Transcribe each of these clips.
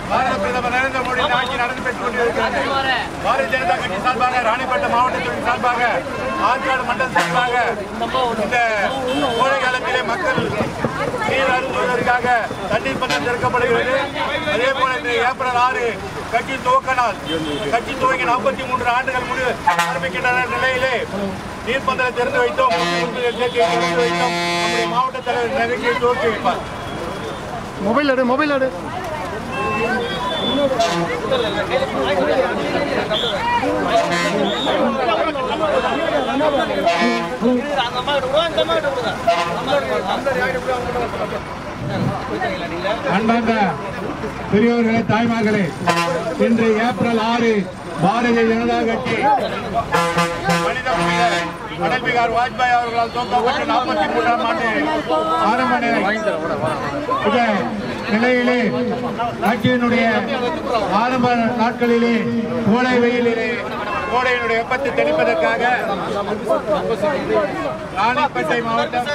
பாரத பிரதமர் நரேந்திர மோடி ஆட்சி நடந்து பெற்றுக் கொண்டிருக்கிறது பாரதிய ஜனதா கட்சி சார்பாக ராணிப்பேட்டை மாவட்டத்தின் சார்பாக ஆற்காடு மண்டல் சார்பாக இந்த கோடை காலத்திலே மக்கள் நீர் அருந்துவதற்காக தண்ணீர் பந்தம் திறக்கப்படுகிறது அதே போல இந்த ஏப்ரல் ஆறு கட்சி துவக்க நாள் கட்சி துவங்கி நாற்பத்தி மூன்று ஆண்டுகள் முடி ஆரம்பிக்கின்றன நிலையிலே நீர்ப்பந்தலை திறந்து வைத்தோம் உறுப்பினர் சேர்க்கையை திறந்து வைத்தோம் நம்முடைய மாவட்ட தலைவர் நிகழ்ச்சியை துவக்கி வைப்பார் மொபைல் எடு மொபைல் எடு அன்பார்ந்த பெரியோர்களே தாய்மார்களே இன்று ஏப்ரல் ஆறு பாரதிய ஜனதா கட்சி மனித புனிதர் அடல் பிகார் வாஜ்பாய் அவர்களால் துவக்கப்பட்ட நாற்பத்தி மூன்றாம் ஆண்டு ஆரம்ப நிலை இந்த நிலையிலே கட்சியினுடைய ஆரம்ப நாட்களிலே கோடை வெயிலிலே கோடையினுடைய வெப்பத்தை தெளிப்பதற்காக ராணிப்பேட்டை மாவட்டம்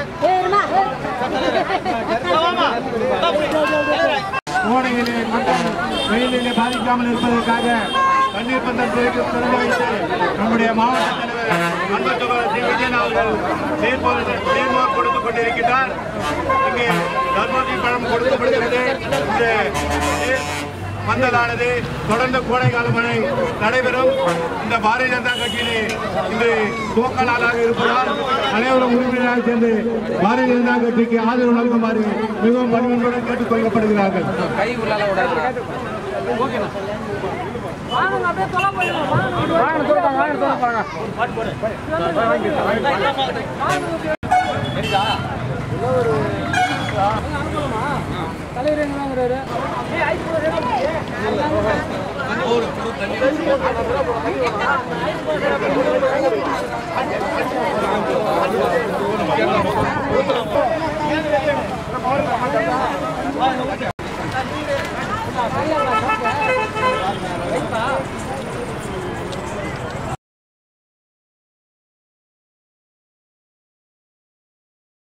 கோடையிலே மக்கள் வெயிலிலே பாதிக்காமல் இருப்பதற்காக தண்ணீர் பந்தம் திறந்து திறந்து வைத்து நம்முடைய மாவட்ட தலைவர் அன்பு சகோதரர் ஸ்ரீ விஜயன் அவர்கள் நீர்மோர் நீர்மோர் கொடுத்துக் கொண்டிருக்கிறார் இங்கே தர்மபுரி பழம் கொடுக்கப்படுகிறது இந்த நீர் பந்தலானது தொடர்ந்து கோடை கால மழை நடைபெறும் இந்த பாரதிய ஜனதா கட்சியிலே இன்று துவக்க நாளாக இருப்பதால் அனைவரும் உறுப்பினராக சேர்ந்து பாரதிய ஜனதா கட்சிக்கு ஆதரவு நல்குமாறு மிகவும் பணிவன்புடன் கேட்டுக் கொள்ளப்படுகிறார்கள் தலைவர்